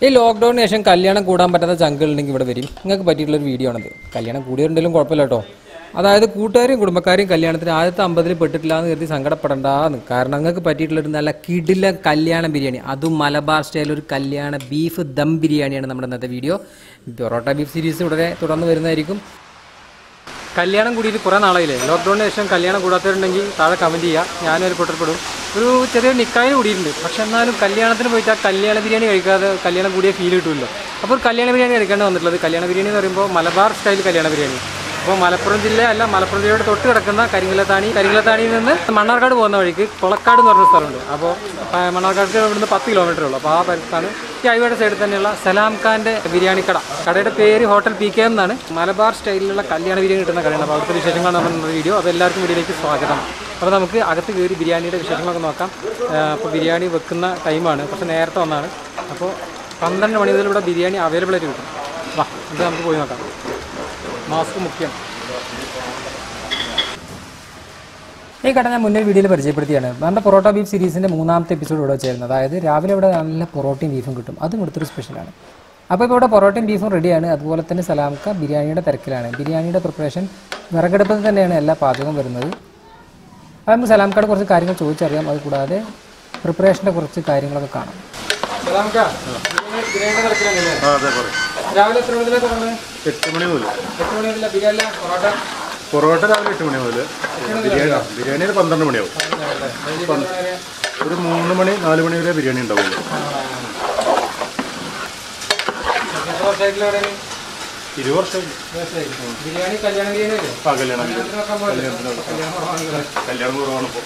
ഈ ലോക്ക്ഡൗണിന് ശേഷം കല്യാണം കൂടാൻ പറ്റാത്ത ചങ്കുകൾ ഉണ്ടെങ്കിൽ ഇവിടെ വരും നിങ്ങൾക്ക് പറ്റിയിട്ടുള്ളൊരു വീഡിയോ ആണത് കല്യാണം കൂടിയിട്ടുണ്ടെങ്കിലും കുഴപ്പമില്ല കേട്ടോ അതായത് കൂട്ടുകാരും കുടുംബക്കാരെയും കല്യാണത്തിന് ആദ്യത്തെ അമ്പതിൽ പെട്ടിട്ടില്ല എന്ന് കരുതി സങ്കടപ്പെടണ്ടാന്ന് കാരണം നിങ്ങൾക്ക് പറ്റിയിട്ടുള്ളൊരു നല്ല കിടില കല്യാണ ബിരിയാണി അതും മലബാർ സ്റ്റൈൽ ഒരു കല്യാണ ബീഫ് ദം ബിരിയാണിയാണ് നമ്മുടെ ഇന്നത്തെ വീഡിയോ പൊറോട്ട ബീഫ് സീരീസ് ഉടനെ തുടർന്ന് വരുന്നതായിരിക്കും കല്യാണം കൂടിയിട്ട് കുറേ നാളായില്ലേ ലോക്ക്ഡൗണിന് ശേഷം കല്യാണം കൂടാത്തവരുണ്ടെങ്കിൽ താഴെ കമൻറ്റ് ചെയ്യുക ഞാനൊരു കൂട്ടപ്പെടും ഒരു ചെറിയ നിക്കായിന് കൂടിയിട്ടുണ്ട് പക്ഷെ എന്നാലും കല്യാണത്തിന് പോയിട്ട് ആ കല്യാണ ബിരിയാണി കഴിക്കാതെ കല്യാണം കൂടിയ ഫീൽ കിട്ടുമല്ലോ അപ്പോൾ ഒരു കല്യാണ ബിരിയാണി കഴിക്കാണ്ട് വന്നിട്ടുള്ളത് കല്യാണ ബിരിയാണി എന്ന് പറയുമ്പോൾ മലബാർ സ്റ്റൈൽ കല്യാണ ബിരിയാണി അപ്പോൾ മലപ്പുറം ജില്ല അല്ല മലപ്പുറം ജില്ലയോട് തൊട്ട് കിടക്കുന്ന കരിങ്കലത്താണി കരിങ്കലത്താണിയിൽ നിന്ന് മണ്ണാർക്കാട് പോകുന്ന വഴിക്ക് കൊളക്കാട് എന്ന് പറഞ്ഞ സ്ഥലമുണ്ട് അപ്പോൾ മണ്ണാർക്കാട് ഇവിടുന്ന് പത്ത് കിലോമീറ്റർ ഉള്ളൂ അപ്പോൾ ആ പരിസ്ഥാണ് ഈ ഹൈവേയുടെ സൈഡിൽ തന്നെയുള്ള സലാം ഖാൻ്റെ ബിരിയാണി കട കടയുടെ പേര് ഹോട്ടൽ പി കെ എന്നാണ് മലബാർ സ്റ്റൈലിലുള്ള കല്യാണ ബിരിയാണി കിട്ടുന്ന കടയാണ് അപ്പോൾ അവിടുത്തെ വിശേഷങ്ങളാണ് നമ്മുടെ വീഡിയോ അപ്പോൾ എല്ലാവർക്കും വീഡിയോയിലേക്ക് സ്വാഗതം അപ്പോൾ നമുക്ക് അകത്ത് കയറി ബിരിയാണിയുടെ വിശേഷങ്ങളൊക്കെ നോക്കാം അപ്പോൾ ബിരിയാണി വെക്കുന്ന ടൈമാണ് കുറച്ച് നേരത്തെ വന്നാണ് അപ്പോൾ പന്ത്രണ്ട് മണി മുതൽ ഇവിടെ ബിരിയാണി അവൈലബിൾ ആയിട്ട് കിട്ടും വാ ഇത് നമുക്ക് പോയി നോക്കാം മാസ്ക് മുഖ്യം ഈ കട ഞാൻ മുന്നേ വീഡിയോയിൽ പരിചയപ്പെടുത്തിയാണ് നമ്മുടെ പൊറോട്ട ബീഫ് സീരീസിൻ്റെ മൂന്നാമത്തെ എപ്പിസോഡ് ഇവിടെ വെച്ചായിരുന്നു അതായത് രാവിലെ ഇവിടെ നല്ല പൊറോട്ടയും ബീഫും കിട്ടും അതും ഇവിടുത്തെ ഒരു സ്പെഷ്യലാണ് അപ്പോൾ ഇപ്പോൾ ഇവിടെ പൊറോട്ടയും ബീഫും റെഡിയാണ് അതുപോലെ തന്നെ സലാംക്ക ബിരിയാണിയുടെ തിരക്കിലാണ് ബിരിയാണിയുടെ പ്രിപ്പറേഷൻ വിറകടുപ്പത്തിൽ തന്നെയാണ് എല്ലാ പാചകവും വരുന്നത് അത് നമുക്ക് സലാംക്കയുടെ കുറച്ച് കാര്യങ്ങൾ ചോദിച്ചറിയാം അത് കൂടാതെ പ്രിപ്പറേഷൻ്റെ കുറച്ച് കാര്യങ്ങളൊക്കെ കാണാം ആ അതെ പറയും രാവിലെ എത്ര മണിയിലേക്ക് പറഞ്ഞത് എട്ട് മണി മുതൽ എട്ട് മണി മുതൽ ബിരിയാണി പൊറോട്ട പൊറോട്ട രാവിലെ എട്ട് മണി മുതൽ ബിരിയാണി ബിരിയാണി ഒരു പന്ത്രണ്ട് മണിയാവും ഒരു മൂന്ന് മണി നാല് മണി വരെ ബിരിയാണി ഉണ്ടാവുള്ളൂ എത്ര വർഷമായിട്ടുള്ള കടയാണ് ഇരുപത് വർഷം ബിരിയാണി കല്യാണ ബിരിയാണി അല്ലേ ആ കല്യാണം നോക്കാൻ പോകല്ലേ? കല്യാണം കുറവാണ് ഇപ്പോൾ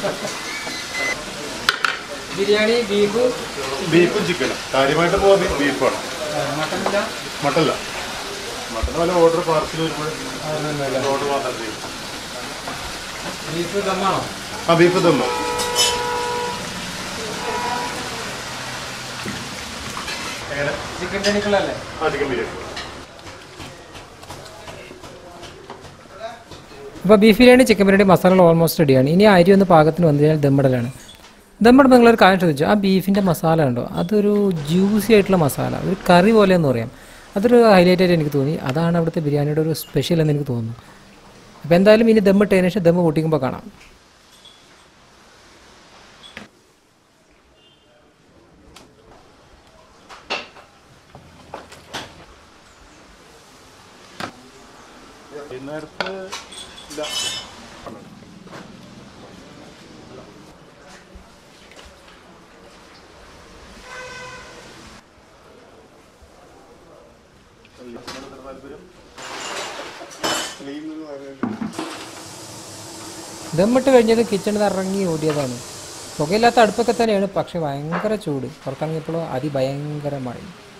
ബിരിയാണി ബീഫ് ബീഫും ചിക്കനും കാര്യമായിട്ട് പോകാൻ ബീഫാണ് മട്ടനില്ല മട്ടല്ല മട്ടൻ വല്ല ഓർഡർ പാർസൽ വരുമ്പോൾ ഓർഡർ മാത്രം ചെയ്യും ബീഫ് ദമ്മാണോ ആ ബീഫ് തന്നു എങ്ങനെ ചിക്കൻ ബിരിയാണിക്കുള്ളല്ലേ ആ ചിക്കൻ ബിരിയാണി അപ്പോൾ beef biryani chicken biryani masala almost റെഡിയാണ് ഇനി അരി ഒന്ന് പാകത്തിന് വന്നു കഴിഞ്ഞാൽ ദമ്മിടലാണ് ദമ്മിടുമ്പോൾ നിങ്ങളൊരു കാര്യം ശ്രദ്ധിച്ചു ആ ബീഫിൻ്റെ മസാല ഉണ്ടോ അതൊരു ജ്യൂസി ആയിട്ടുള്ള മസാല ഒരു കറി പോലെ എന്ന് പറയാം അതൊരു ഹൈലൈറ്റ് ആയിട്ട് എനിക്ക് തോന്നി അതാണ് അവിടുത്തെ ബിരിയാണിയുടെ ഒരു സ്പെഷ്യൽ എന്ന് എനിക്ക് തോന്നുന്നു അപ്പോൾ എന്തായാലും ഇനി ദമ്മിട്ടതിന് ശേഷം ദമ്മ് പൊട്ടിക്കുമ്പോൾ കാണാം വൈകുന്നേരത്ത് ഇല്ല ദമ്മിട്ട് കഴിഞ്ഞത് കിച്ചണിൽ നിന്ന് ഇറങ്ങി ഓടിയതാണ് പുകയില്ലാത്ത അടുപ്പൊക്കെ തന്നെയാണ് പക്ഷെ ഭയങ്കര ചൂട് പുറത്തിറങ്ങിയപ്പോൾ അതിഭയങ്കര മഴ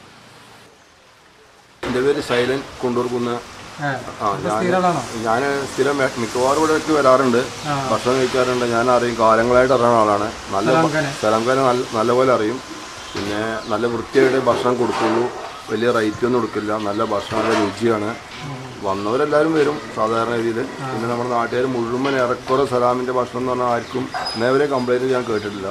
എൻ്റെ പേര് സൈലൻ കൊണ്ടൂർക്കുന്ന ആ ഞാൻ ഞാൻ സ്ഥിരം മെ- മിക്കവാറും ഇവിടേക്ക് വരാറുണ്ട് ഭക്ഷണം കഴിക്കാറുണ്ട് ഞാൻ അറിയും കാലങ്ങളായിട്ട് അറിയുന്ന ആളാണ് നല്ല സ്ഥലംകാരെ നല്ല നല്ലപോലെ അറിയും പിന്നെ നല്ല വൃത്തിയായിട്ട് ഭക്ഷണം കൊടുക്കുള്ളൂ വലിയ റേറ്റ് ഒന്നും കൊടുക്കില്ല നല്ല ഭക്ഷണം നല്ല രുചിയാണ് വന്നവരെല്ലാവരും വരും സാധാരണ രീതിയിൽ പിന്നെ നമ്മുടെ നാട്ടുകാർ മുഴുവൻ ഏറെക്കുറെ സലാമിൻ്റെ ഭക്ഷണം എന്ന് പറഞ്ഞാൽ ആർക്കും ഇന്നേവരെ കംപ്ലൈൻറ്റ് ഞാൻ കേട്ടിട്ടില്ല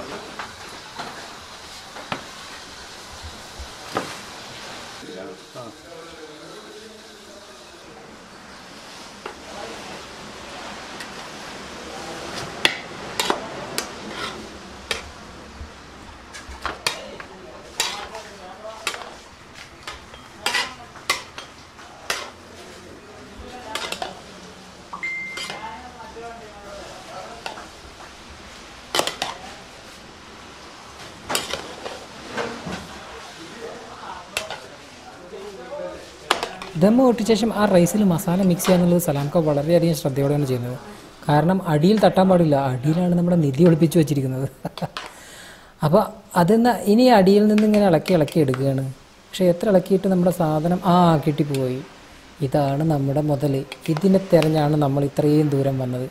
ദമ്മ് പൊട്ടിച്ച ശേഷം ആ റൈസിൽ മസാല മിക്സ് ചെയ്യാന്നുള്ളത് സലാംക്ക വളരെയധികം ശ്രദ്ധയോടെയാണ് ചെയ്യുന്നത് കാരണം അടിയിൽ തട്ടാൻ പാടില്ല അടിയിലാണ് നമ്മുടെ നിധി ഒളിപ്പിച്ച് വെച്ചിരിക്കുന്നത് അപ്പോൾ അതെന്നാ ഇനി അടിയിൽ നിന്ന് ഇങ്ങനെ ഇളക്കി ഇളക്കി എടുക്കുകയാണ് പക്ഷേ എത്ര ഇളക്കിയിട്ട് നമ്മുടെ സാധനം ആ കിട്ടിപ്പോയി ഇതാണ് നമ്മുടെ മുതൽ ഇതിനെ തിരഞ്ഞാണ് നമ്മൾ ഇത്രയും ദൂരം വന്നത്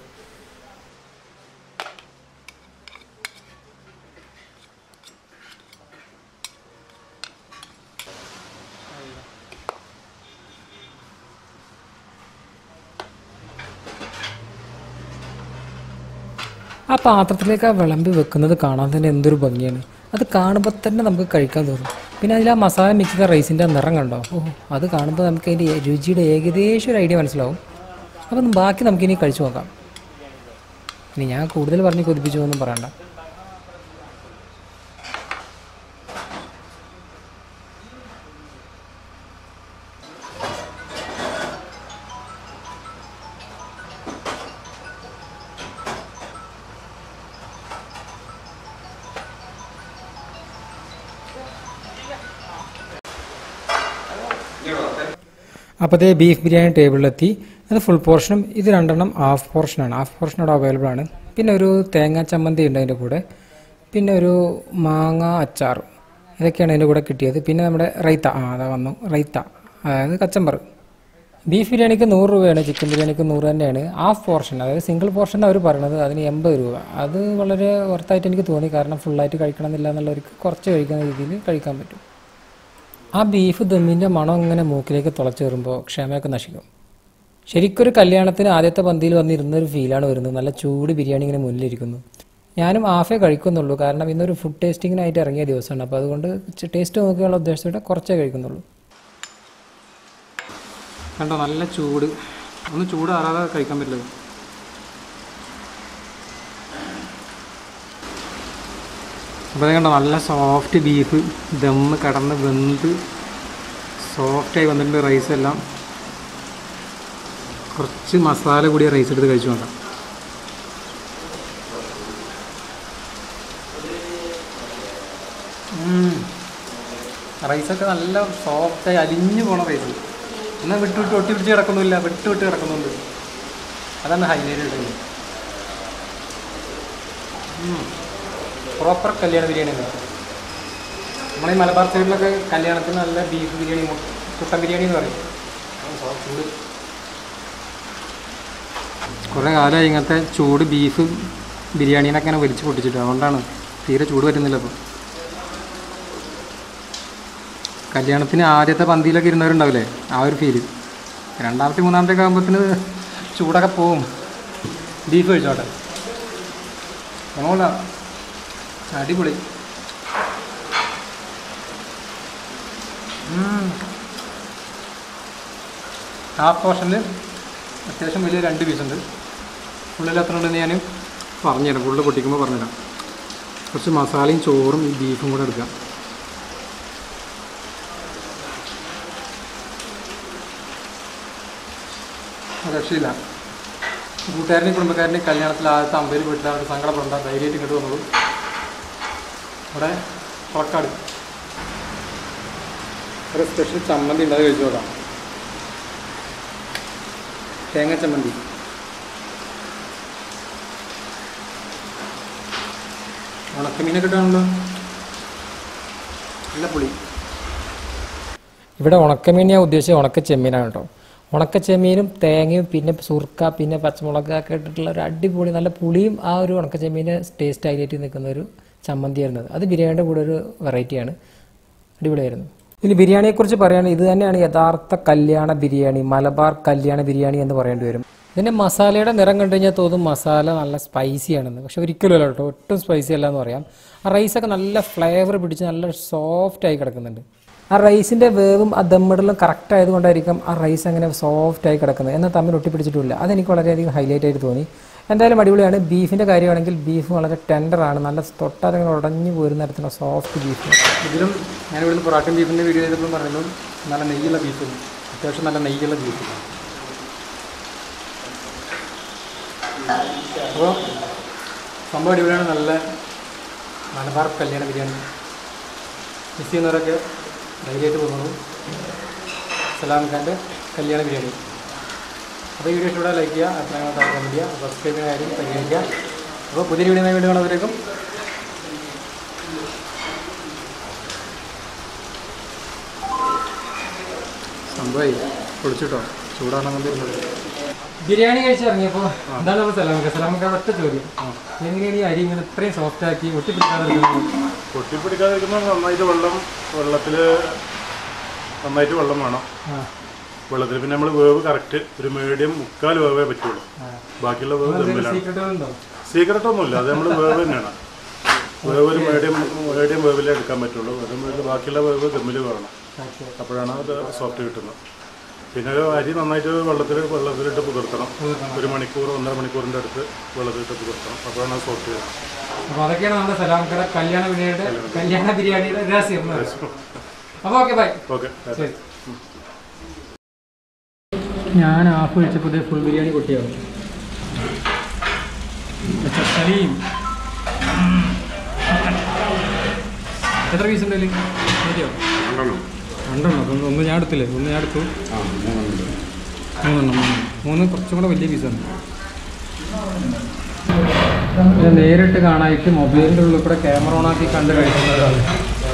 ആ പാത്രത്തിലേക്ക് ആ വിളമ്പി വെക്കുന്നത് കാണാൻ തന്നെ എന്തൊരു ഭംഗിയാണ് അത് കാണുമ്പോൾ തന്നെ നമുക്ക് കഴിക്കാൻ തോന്നും പിന്നെ അതിൽ ആ മസാല മിക്സ് ചെയ്ത റൈസിൻ്റെ നിറം കണ്ടോ ഓ അത് കാണുമ്പോൾ നമുക്ക് അതിൻ്റെ രുചിയുടെ ഏകദേശം ഒരു ഐഡിയ മനസ്സിലാവും അപ്പം ബാക്കി നമുക്കിനി കഴിച്ചു നോക്കാം ഇനി ഞാൻ കൂടുതൽ പറഞ്ഞ് കൊതിപ്പിച്ചു ഒന്നും പറയണ്ട അപ്പോൾ അതേ ബീഫ് ബിരിയാണി ടേബിളിലെത്തി അത് ഫുൾ പോർഷനും ഇത് രണ്ടെണ്ണം ഹാഫ് പോർഷനാണ് ഹാഫ് പോർഷൻ അവിടെ അവൈലബിൾ ആണ് പിന്നെ ഒരു തേങ്ങാ ചമ്മന്തി ഉണ്ട് അതിൻ്റെ കൂടെ പിന്നെ ഒരു മാങ്ങ അച്ചാർ ഇതൊക്കെയാണ് അതിൻ്റെ കൂടെ കിട്ടിയത് പിന്നെ നമ്മുടെ റൈത്ത ആ അതാ വന്നു റൈത്ത അതായത് കച്ചമ്പർ ബീഫ് ബിരിയാണിക്ക് നൂറ് രൂപയാണ് ചിക്കൻ ബിരിയാണിക്ക് നൂറ് തന്നെയാണ് ഹാഫ് പോർഷൻ അതായത് സിംഗിൾ പോർഷൻ അവർ പറയണത് അതിന് എൺപത് രൂപ അത് വളരെ വർത്തായിട്ട് എനിക്ക് തോന്നി കാരണം ഫുള്ളായിട്ട് കഴിക്കണം എന്നില്ല എന്നുള്ളവർക്ക് കുറച്ച് കഴിക്കുന്ന രീതിയിൽ കഴിക്കാൻ പറ്റും ആ ബീഫ് ദമ്മിൻ്റെ മണം ഇങ്ങനെ മൂക്കിലേക്ക് തുളച്ച് കയറുമ്പോൾ ക്ഷമയൊക്കെ നശിക്കും ശരിക്കൊരു കല്യാണത്തിന് ആദ്യത്തെ പന്തിയിൽ വന്നിരുന്ന ഒരു ഫീലാണ് വരുന്നത് നല്ല ചൂട് ബിരിയാണി ഇങ്ങനെ മുന്നിലിരിക്കുന്നു ഞാനും ഹാഫേ കഴിക്കുന്നുള്ളൂ കാരണം ഇന്നൊരു ഫുഡ് ടേസ്റ്റിങ്ങിനായിട്ട് ഇറങ്ങിയ ദിവസമാണ് അപ്പോൾ അതുകൊണ്ട് ടേസ്റ്റ് നോക്കിയുള്ള ഉദ്ദേശത്തോടെ കുറച്ചേ കഴിക്കുന്നുള്ളൂ കണ്ടോ നല്ല ചൂട് ഒന്ന് ചൂട് ആറാതെ കഴിക്കാൻ പറ്റില്ല അപ്പോൾ കണ്ടോ നല്ല സോഫ്റ്റ് ബീഫ് ദമ്മ് കടന്ന് വെന്ത് സോഫ്റ്റായി വന്നിട്ടുണ്ട് റൈസ് എല്ലാം കുറച്ച് മസാല കൂടിയ റൈസ് എടുത്ത് കഴിച്ചു നോക്കാം റൈസൊക്കെ നല്ല സോഫ്റ്റായി അലിഞ്ഞു പോണ റൈസ് എന്നാൽ വിട്ട് വിട്ട് ഒട്ടി പിടിച്ച് കിടക്കുന്നില്ല വിട്ട് വിട്ട് കിടക്കുന്നുണ്ട് അതാണ് ഹൈലൈറ്റ് ഉള്ളത് പ്രോപ്പർ കല്യാണ ബിരിയാണി ആണ് നമ്മളീ മലബാർ സൈഡിലൊക്കെ കല്യാണത്തിന് നല്ല ബീഫ് ബിരിയാണി മു- കുട്ടൻ ബിരിയാണി എന്ന് പറയും ആ, ചൂട് കുറേ കാലമായി ഇങ്ങനത്തെ ചൂട് ബീഫ് ബിരിയാണീനൊക്കെ ഇങ്ങനെ വലിച്ചു പൊട്ടിച്ചിട്ട് അതുകൊണ്ടാണ് തീരെ ചൂട് പറ്റുന്നില്ല ഇപ്പോൾ കല്യാണത്തിന് ആദ്യത്തെ പന്തിയിലൊക്കെ ഇരുന്നവരുണ്ടാവില്ലേ ആ ഒരു ഫീല് രണ്ടാമത്തെ മൂന്നാമത്തെ ഒക്കെ ആകുമ്പോഴത്തിന് ചൂടൊക്കെ പോവും ബീഫ് കഴിച്ചോട്ടെ നമ്മള അടിപൊളി ഹാഫ് പോർഷനിൽ അത്യാവശ്യം വലിയ രണ്ട് പീസുണ്ട് ഉള്ളിൽ എത്ര ഉണ്ടെന്ന് ഞാൻ പറഞ്ഞുതരാം ഫുള്ള് പൊട്ടിക്കുമ്പോൾ പറഞ്ഞുതരാം കുറച്ച് മസാലയും ചോറും ഈ ബീഫും കൂടെ എടുക്കാം അത് രക്ഷയില്ല കൂട്ടുകാരനെയും കുടുംബക്കാരനെയും കല്യാണത്തിൽ ആദ്യത്തെ അമ്പതിൽ വീട്ടിൽ അവർ സങ്കടപ്പെടേണ്ട ധൈര്യമായിട്ട് ഇങ്ങോട്ട് വന്നോളൂ ഇവിടെ പുറക്കാട് ഒരു സ്പെഷ്യൽ ചമ്മന്തി ഉണ്ട് അത് കഴിച്ചു നോക്കാം തേങ്ങ ചമ്മന്തി ഉണക്കമീനൊക്കെ ഇട്ടാണല്ലോ നല്ല പുളി ഇവിടെ ഉണക്കമീൻ ഞാൻ ഉദ്ദേശിച്ച ഉണക്ക ചെമ്മീനാണ് കേട്ടോ ഉണക്ക ചെമ്മീനും തേങ്ങയും പിന്നെ സുർക്ക പിന്നെ പച്ചമുളക് ഒക്കെ ഇട്ടിട്ടുള്ള ഒരു അടിപൊളി നല്ല പുളിയും ആ ഒരു ഉണക്ക ചെമ്മീന് ടേസ്റ്റ് ആയിട്ട് നിൽക്കുന്ന ഒരു ചമ്മന്തിയായിരുന്നത് അത് ബിരിയാണിയുടെ കൂടെ ഒരു വെറൈറ്റിയാണ് അടിപൊളിയായിരുന്നു ഇനി ബിരിയാണിയെക്കുറിച്ച് പറയുകയാണെങ്കിൽ ഇത് തന്നെയാണ് യഥാർത്ഥ കല്യാണ ബിരിയാണി മലബാർ കല്യാണ ബിരിയാണി എന്ന് പറയേണ്ടി വരും ഇതിൻ്റെ മസാലയുടെ നിറം കണ്ടു കഴിഞ്ഞാൽ തോന്നും മസാല നല്ല സ്പൈസി ആണെന്ന് പക്ഷെ ഒരിക്കലും അല്ല കേട്ടോ ഒട്ടും സ്പൈസി അല്ല എന്ന് പറയാം ആ റൈസൊക്കെ നല്ല ഫ്ലേവർ പിടിച്ച് നല്ല സോഫ്റ്റ് ആയി കിടക്കുന്നുണ്ട് ആ റൈസിൻ്റെ വേവും ആ ദമ്മിടലും കറക്റ്റ് ആയതുകൊണ്ടായിരിക്കും ആ റൈസ് അങ്ങനെ സോഫ്റ്റ് ആയി കിടക്കുന്നത് എന്നാൽ തമ്മിൽ ഒട്ടിപ്പിടിച്ചിട്ടില്ല അതെനിക്ക് വളരെയധികം ഹൈലൈറ്റ് ആയിട്ട് തോന്നി എന്തായാലും അടിപൊളിയാണ് ബീഫിൻ്റെ കാര്യമാണെങ്കിൽ ബീഫ് വളരെ ടെൻഡറാണ് നല്ല തൊട്ടാലിങ്ങനെ ഉടഞ്ഞു പോരുന്ന തരത്തിലുള്ള സോഫ്റ്റ് ബീഫ് ഇതിലും ഞാൻ ഇവിടുന്ന് പൊറാട്ടയും ബീഫിൻ്റെ വീഡിയോ ചെയ്തപ്പോൾ പറഞ്ഞു നല്ല നെയ്യുള്ള ബീഫ് അത്യാവശ്യം നല്ല നെയ്യുള്ള ബീഫ് അപ്പോൾ സംഭവം അടിപൊളിയാണ് നല്ല മലബാർ കല്യാണ ബിരിയാണി മിസ് ചെയ്യുന്നവരൊക്കെ ധൈര്യമായിട്ട് പോകുന്നു സലാം ഖാൻ്റെ കല്യാണ ബിരിയാണി അപ്പോൾ ഈ വീഡിയോ ഇഷ്ടപ്പെട്ടാൽ ലൈക്ക് ചെയ്യുക അഭിപ്രായങ്ങൾ കമൻറ്റ് ചെയ്യുക സബ്സ്ക്രൈബ് ചെയ്യുന്ന കാര്യം പരിഗണിക്കുക അപ്പോൾ പുതിയ വീഡിയോ വീഡിയോ കാണുന്നവരേക്കും സംഭവമായി പൊളിച്ചിട്ടോ ചൂടാണെന്നുണ്ടെങ്കിൽ ബിരിയാണി കഴിച്ചിറങ്ങിയപ്പോൾ എന്താണ് നമ്മൾ സലാമക്ക സലാമക്ക ഒറ്റ ചോദ്യം എങ്ങനെയാണ് ഈ അരി ഇങ്ങനെ ഇത്രയും സോഫ്റ്റ് ആക്കി ഒട്ടിപ്പിടിക്കാതെ എടുക്കുന്നത്? പൊട്ടിപ്പിടിക്കാതിരിക്കുമ്പോൾ നന്നായിട്ട് വെള്ളം വെള്ളത്തിൽ നന്നായിട്ട് വെള്ളം വേണം ആ വെള്ളത്തിൽ പിന്നെ നമ്മൾ വേവ് കറക്റ്റ് ഒരു മീഡിയം മുക്കാൽ വേവേ പറ്റുള്ളൂ ബാക്കിയുള്ള വേവ് ദമ്മിലാണ് സീക്രട്ടുകളുണ്ടോ സീക്രട്ട് ഒന്നുമില്ല അത് നമ്മൾ വേവ് തന്നെയാണ് വേവ് ഒരു മീഡിയം മീഡിയം വേവിലേ എടുക്കാൻ പറ്റുള്ളൂ ഒരു വേവ് ബാക്കിയുള്ള വേവ് ദമ്മിൽ വേണം അപ്പോഴാണ് അത് സോഫ്റ്റ് കിട്ടുന്നത് പിന്നെ ഒരു അരി നന്നായിട്ട് വെള്ളത്തിൽ വെള്ളത്തിലിട്ട് പുതിർത്തണം ഒരു മണിക്കൂർ ഒന്നര മണിക്കൂറിൻ്റെ അടുത്ത് വെള്ളത്തിലിട്ട് പുതിർത്തണം അപ്പോഴാണ് അത് സോഫ്റ്റ് ചെയ്യുന്നത് അപ്പോൾ അതൊക്കെയാണ് നമ്മുടെ സലാംകട കല്യാണ ബിരിയാണിയുടെ കല്യാണ ബിരിയാണിയുടെ രഹസ്യം എന്ന് പറയുന്നത്. അപ്പോൾ ഓക്കെ ബൈ ഓക്കെ ശരി ഞാൻ ഹാഫ് കഴിച്ചപ്പോൾ ഫുൾ ബിരിയാണി കൊട്ടിയാവും സലീം എത്ര പീസ് ഉണ്ട് അതിൽ മതിയോ രണ്ടെണ്ണം അപ്പം ഒന്ന് ഞാൻ എടുത്തില്ലേ ഒന്ന് ഞാൻ എടുത്തു മൂന്നെണ്ണം മൂന്ന് മൂന്ന് കുറച്ചും കൂടെ വലിയ പീസാണ് ഇത് നേരിട്ട് കാണായിട്ട് മൊബൈലിൻ്റെ ഉള്ളിൽ കൂടെ ക്യാമറ ഓണാക്കി കണ്ട് കഴിക്കുന്നതാണ്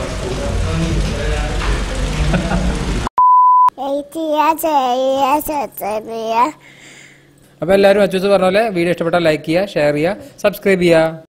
എയ്റ്റിയ ചെയ്യുക സബ്സ്ക്രൈബ് ചെയ്യുക അപ്പോൾ എല്ലാവരും അച്ചൂസ് പറഞ്ഞ പോലെ വീഡിയോ ഇഷ്ടപ്പെട്ടാൽ ലൈക്ക് ചെയ്യുക ഷെയർ ചെയ്യുക സബ്സ്ക്രൈബ് ചെയ്യുക